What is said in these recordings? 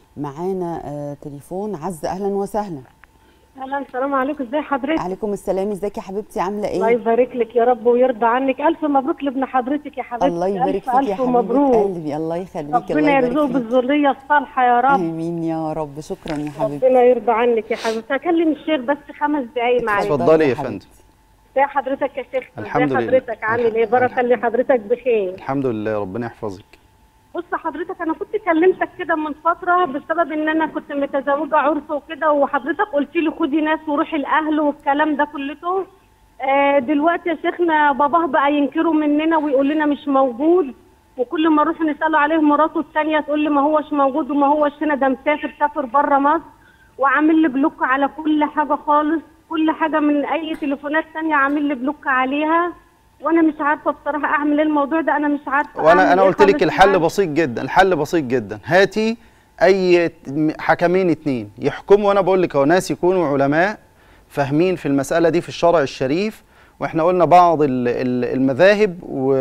معانا آه تليفون عز اهلا وسهلا اهلا السلام عليكم ازي حضرتك عليكم السلام ازيك يا حبيبتي عامله الله ايه يبارك لك يا رب ويرضى عنك الف مبروك لابن حضرتك يا حبيبتي الله يبارك الف فيك يا الف حبيبه مبروك قلبي الله يخليك الله ربنا يبارك يرزقه فيك بالذريه الصالحه يا رب امين يا رب شكرا يا حبيبتي ربنا يرضى عنك يا حبيبتي هكلم الشيخ بس خمس دقايق معلش اتفضلي يا حبيبتي. فندم ازي حضرتك يا شيخ الحمد ازي لله. حضرتك عامل ايه بارك الله حضرتك بخير الحمد لله ربنا يحفظك بص حضرتك انا كنت كلمتك كده من فتره بسبب ان انا كنت متزوجه عرس وكده وحضرتك قلت لي خدي ناس وروحي الاهل والكلام ده كلته آه دلوقتي يا شيخنا باباه بقى ينكروا مننا ويقول لنا مش موجود وكل ما نروح نساله عليه مراته الثانيه تقول لي ما هوش موجود وما هوش هنا ده مسافر سافر بره مصر وعامل لي بلوك على كل حاجه خالص كل حاجه من اي تليفونات ثانيه عامل لي بلوك عليها وانا مش عارفه بصراحه اعمل ايه الموضوع ده انا مش عارفه وانا أعمل انا إيه قلت لك خالص الحل معاه. بسيط جدا الحل بسيط جدا هاتي اي حكمين اتنين يحكموا وانا بقول لك هو ناس يكونوا علماء فاهمين في المساله دي في الشرع الشريف واحنا قلنا بعض ال- ال- المذاهب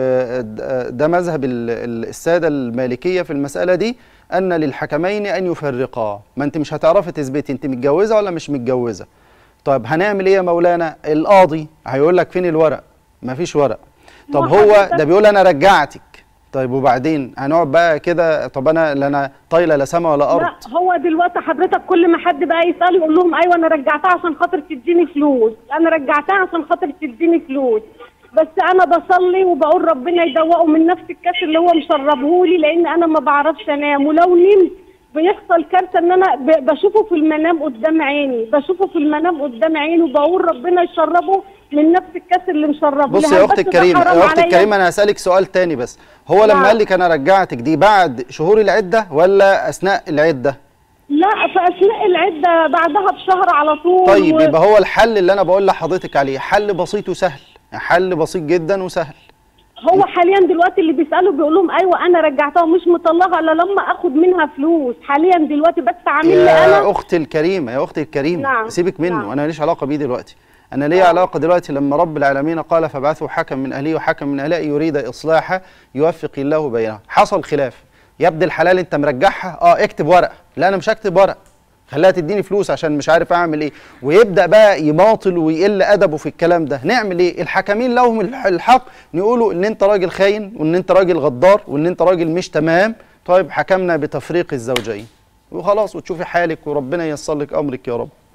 وده مذهب ال- ال- الساده المالكيه في المساله دي ان للحكمين ان يفرقا ما انت مش هتعرفي تثبتي انت متجوزه ولا مش متجوزه طيب هنعمل ايه يا مولانا القاضي هيقول لك فين الورق مفيش ورق طب ما هو حضرتك- ده بيقول انا رجعتك طيب وبعدين هنقعد بقى كده طب انا لا انا طايله لا سما ولا ارض لا هو دلوقتي حضرتك كل ما حد بقى يسال يقول لهم ايوه انا رجعتها عشان خاطر تديني فلوس انا رجعتها عشان خاطر تديني فلوس بس انا بصلي وبقول ربنا يدوقه من نفس الكاس اللي هو مشربهولي لان انا ما بعرفش انام ولو نمت بيحصل كارثه ان انا ب- بشوفه في المنام قدام عيني بشوفه في المنام قدام عيني وبقول ربنا يشربه من نفس الكاس اللي مشربه بص لي. يا هل اختي بس ده الكريمه حرام يا اختي عليا؟ الكريمه انا هسالك سؤال تاني بس هو لما نعم. قال لك انا رجعتك دي بعد شهور العده ولا اثناء العده لا في اثناء العده بعدها بشهر على طول طيب و- يبقى هو الحل اللي انا بقول لحضرتك عليه حل بسيط وسهل حل بسيط جدا وسهل هو حاليا دلوقتي اللي بيسالوا بيقول لهم ايوه انا رجعتها ومش مطلقه الا لما اخد منها فلوس حاليا دلوقتي بس عامل لي يا انا اختي الكريمه يا اختي الكريمه نعم، سيبك منه نعم. انا ماليش علاقه بيه دلوقتي انا ليا علاقه دلوقتي لما رب العالمين قال فابعثوا حكم من اهله وحكم من اهلها يريد اصلاحا يوفق الله بينهم حصل خلاف يا ابن الحلال انت مرجعها اه اكتب ورقه لا انا مش هكتب ورقه خليها تديني فلوس عشان مش عارف اعمل ايه ويبدا بقى يماطل ويقل ادبه في الكلام ده نعمل ايه الحكمين لهم الح- الحق نقولوا ان انت راجل خاين وان انت راجل غدار وان انت راجل مش تمام طيب حكمنا بتفريق الزوجين وخلاص وتشوفي حالك وربنا ييسر لك امرك يا رب